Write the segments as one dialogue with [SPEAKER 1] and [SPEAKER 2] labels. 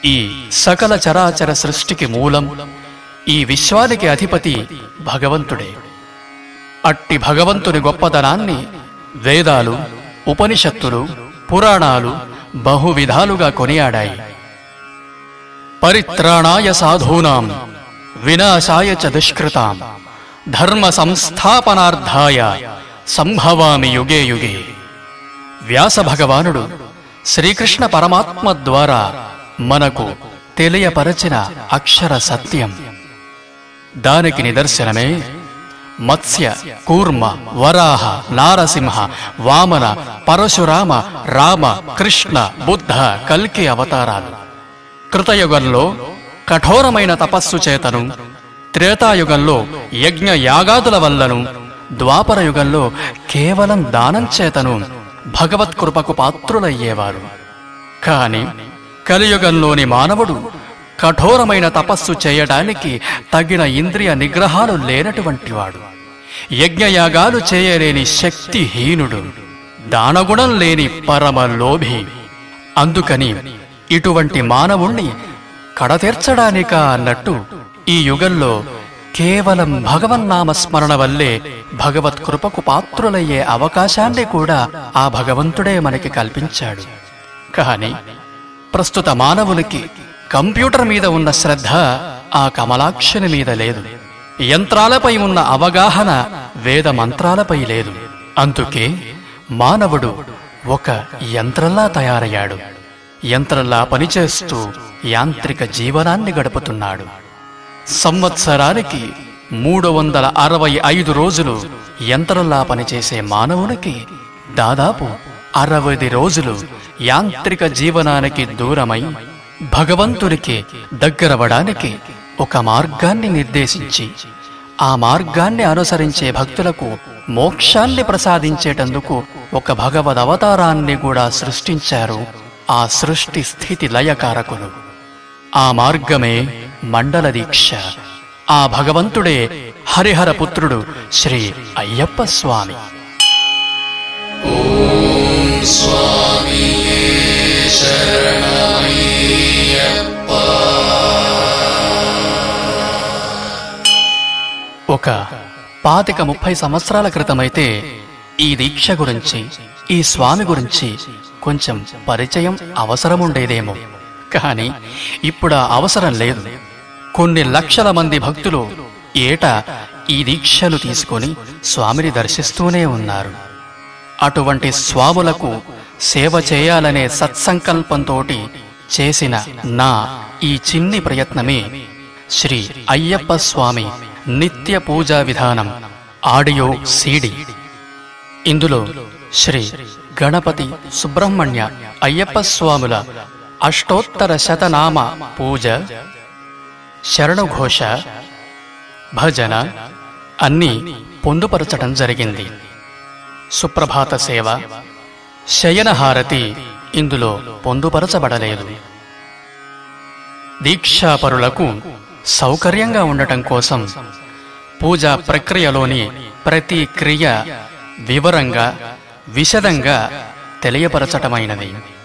[SPEAKER 1] ఈ సకల చరాచర సృష్టికి మూలం ఈ విశ్వానికి అధిపతి భగవంతుడే అట్టి భగవంతుని గొప్పదనాన్ని వేదాలు ఉపనిషత్తులు పురాణాలు బహువిధాలుగా కొనియాడాయి పరిత్రాణాయ సాధూనాం వినాశాయ చ దుష్కృతాం ధర్మ సంస్థాపనార్థాయ సంభవామి యుగే యుగే వ్యాస భగవానుడు శ్రీకృష్ణ పరమాత్మ ద్వారా మనకు తెలియపరచిన అక్షర సత్యం దానికి నిదర్శనమే మత్స్య కూర్మ వరాహ నారసింహ వామన పరశురామ రామ కృష్ణ బుద్ధ కల్కి అవతారాలు కృతయుగంలో కఠోరమైన తపస్సు చేతను త్రేతాయుగంలో యజ్ఞ యాగాదుల వల్లను ద్వాపర యుగంలో కేవలం దానం చేతను భగవత్కృపకు పాత్రులయ్యేవారు కాని కలియుగంలోని మానవుడు కఠోరమైన తపస్సు చేయడానికి తగిన ఇంద్రియ నిగ్రహాలు లేనటువంటి వాడు యజ్ఞయాగాలు చేయలేని శక్తిహీనుడు దానగుణం లేని పరమ లోభి అందుకని ఇటువంటి మానవుణ్ణి కడతీర్చడానిక అన్నట్టు ఈ యుగంలో కేవలం భగవన్నామ స్మరణ వల్లే భగవత్ కృపకు పాత్రులయ్యే అవకాశాన్ని కూడా ఆ భగవంతుడే మనకి కల్పించాడు కాని ప్రస్తుత మానవునికి కంప్యూటర్ మీద ఉన్న శ్రద్ధ ఆ కమలాక్షని మీద లేదు యంత్రాలపై ఉన్న అవగాహన వేద మంత్రాలపై లేదు అందుకే మానవుడు ఒక యంత్రంలా తయారయ్యాడు యంత్రంలా పనిచేస్తూ యాంత్రిక జీవనాన్ని గడుపుతున్నాడు సంవత్సరానికి మూడు వందల అరవై ఐదు రోజులు యంత్రంలా పనిచేసే మానవునికి దాదాపు అరవై రోజులు యాంత్రిక జీవనానికి దూరమై భగవంతునికి దగ్గరవడానికి ఒక మార్గాన్ని నిర్దేశించి ఆ మార్గాన్ని అనుసరించే భక్తులకు మోక్షాన్ని ప్రసాదించేటందుకు ఒక భగవద్ అవతారాన్ని కూడా సృష్టించారు ఆ సృష్టి స్థితి లయకారకులు ఆ మార్గమే మండల దీక్ష ఆ భగవంతుడే హరిహర పుత్రుడు శ్రీ అయ్యప్ప స్వామి ఒక పాతిక ముప్పై సంవత్సరాల క్రితమైతే ఈ దీక్ష గురించి ఈ స్వామి గురించి కొంచెం పరిచయం అవసరముండేదేమో కానీ ఇప్పుడు ఆ అవసరం లేదు కొన్ని లక్షల మంది భక్తులు ఏటా ఈ దీక్షను తీసుకొని స్వామిని దర్శిస్తూనే ఉన్నారు అటువంటి స్వాములకు సేవ చేయాలనే సత్సంకల్పంతోటి చేసిన నా ఈ చిన్ని ప్రయత్నమే శ్రీ అయ్యప్ప స్వామి నిత్య పూజా విధానం ఆడియో సీడి ఇందులో శ్రీ గణపతి సుబ్రహ్మణ్య అయ్యప్ప స్వాముల అష్టోత్తర శతనామ పూజ శరణుఘోష భజన అన్నీ పొందుపరచడం జరిగింది సుప్రభాత సేవ శయనహారతి ఇందులో పొందుపరచబడలేదు దీక్షాపరులకు సౌకర్యంగా ఉండటం కోసం పూజా ప్రక్రియలోని ప్రతి క్రియ వివరంగా విశదంగా తెలియపరచటమైనది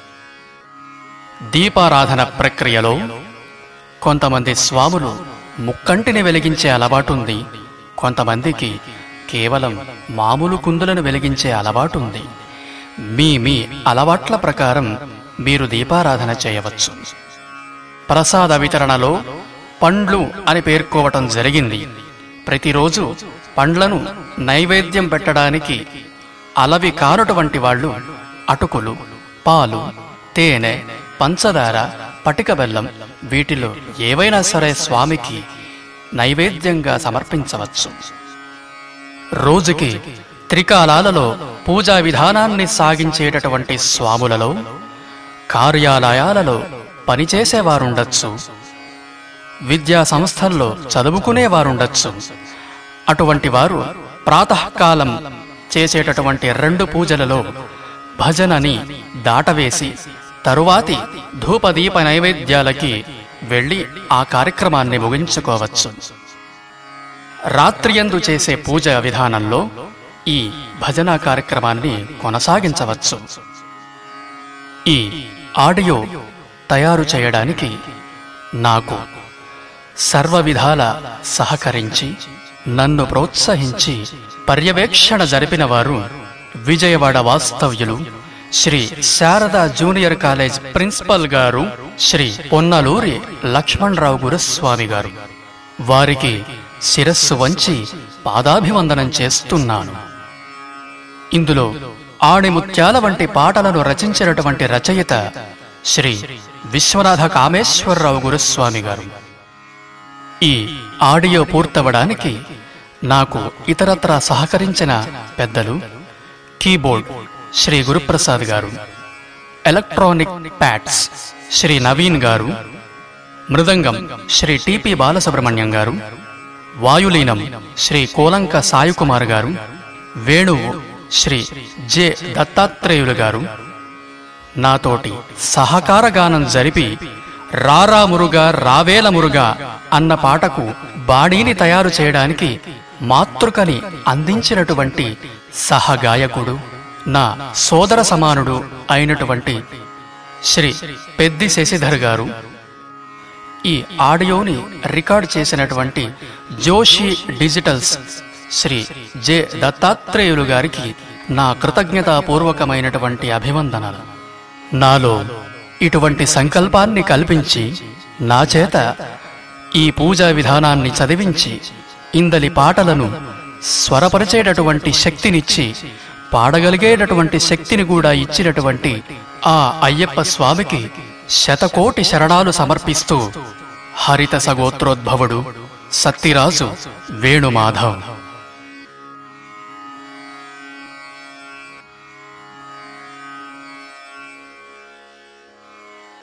[SPEAKER 1] దీపారాధన ప్రక్రియలో కొంతమంది స్వాములు ముక్కంటిని వెలిగించే అలవాటుంది కొంతమందికి కేవలం మామూలు కుందులను వెలిగించే అలవాటుంది మీ మీ అలవాట్ల ప్రకారం మీరు దీపారాధన చేయవచ్చు ప్రసాద వితరణలో పండ్లు అని పేర్కోవటం జరిగింది ప్రతిరోజు పండ్లను నైవేద్యం పెట్టడానికి అలవి కానటువంటి వాళ్ళు అటుకులు పాలు తేనె పంచదార పటిక బెల్లం వీటిలో ఏవైనా సరే స్వామికి నైవేద్యంగా సమర్పించవచ్చు రోజుకి త్రికాలాలలో పూజా విధానాన్ని సాగించేటటువంటి స్వాములలో కార్యాలయాలలో పనిచేసేవారుండొచ్చు విద్యా సంస్థల్లో చదువుకునేవారుండొచ్చు అటువంటి వారు ప్రాతకాలం చేసేటటువంటి రెండు పూజలలో భజనని దాటవేసి తరువాతి ధూపదీప నైవేద్యాలకి వెళ్ళి ఆ కార్యక్రమాన్ని ముగించుకోవచ్చు రాత్రియందు చేసే పూజ విధానంలో ఈ భజన కార్యక్రమాన్ని కొనసాగించవచ్చు ఈ ఆడియో తయారు చేయడానికి నాకు సర్వ విధాల సహకరించి నన్ను ప్రోత్సహించి పర్యవేక్షణ జరిపిన వారు విజయవాడ వాస్తవ్యులు Shri Sarada junior college principal గారు శ్రీ పొన్నలూరి లక్ష్మణరావు గురుస్వామి గారు వారికి శిరస్సు వంచి పాదాభివందనం చేస్తున్నాను ఇందులో ఆణిముత్యాల వంటి పాటలను రచించినటువంటి రచయిత శ్రీ విశ్వనాథ కామేశ్వరరావు గురుస్వామి గారు ఈ ఆడియో పూర్తవడానికి నాకు ఇతరత్ర సహకరించిన పెద్దలు కీబోర్డ్ శ్రీ గురుప్రసాద్ గారు ఎలక్ట్రానిక్ ప్యాడ్స్ శ్రీ నవీన్ గారు మృదంగం శ్రీ టిపి బాలసుబ్రహ్మణ్యం గారు వాయులీనం శ్రీ కోలంక సాయికుమార్ గారు వేణువు శ్రీ జె దత్తాత్రేయులు గారు నాతోటి సహకార గానం జరిపి రారా మురుగా రావేల మురుగా అన్న పాటకు బాడీని తయారు చేయడానికి మాతృకని అందించినటువంటి సహగాయకుడు నా సోదర సమానుడు అయినటువంటి శ్రీ పెద్ది శశిధర్ గారు ఈ ఆడియోని రికార్డ్ చేసినటువంటి జోషి డిజిటల్స్ శ్రీ జె దత్తాత్రేయులు గారికి నా కృతజ్ఞతాపూర్వకమైనటువంటి అభివందనలు నాలో ఇటువంటి సంకల్పాన్ని కల్పించి నా చేత ఈ పూజా విధానాన్ని చదివించి ఇందలి పాటలను స్వరపరిచేటటువంటి శక్తినిచ్చి పాడగలిగేటటువంటి శక్తిని కూడా ఇచ్చినటువంటి ఆ అయ్యప్ప స్వామికి శతకోటి శరణాలు సమర్పిస్తూ హరిత సగోత్రోద్భవుడు సత్తిరాజు వేణుమాధవ్